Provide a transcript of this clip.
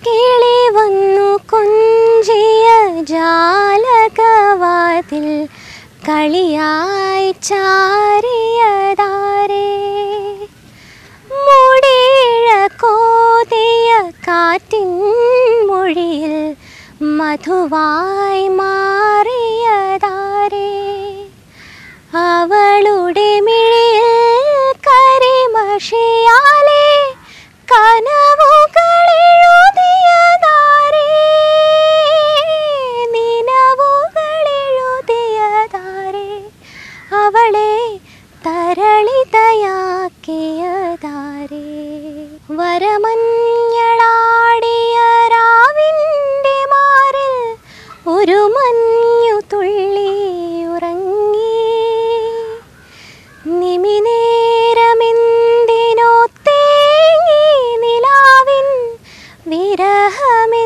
കിളി വന്നു കൊഞ്ചിയ ജാലകവാതിൽ കളിയായി ചാരിയതാരേ മുടിയിഴ കോതിയ കാറ്റിൻ മൊഴിയിൽ മധുവായി മാറിയതാരേ അവളുടെ മിഴിയിൽ കരിമഷിയാലെ കനവുകളെഴുതിയതാരേ നിലവുകളെഴുതിയതാരേ അവളെ തരളിതയാക്കിയതാരേ വരമഞ്ഞളാടിയ രാവിൻ്റെ മാറിൽ ഒരു മഞ്ഞു തുള്ളി ഉറങ്ങി നിമിനേരമെന്തിനോ തേങ്ങി നിലാവിൻ വിരഹമേ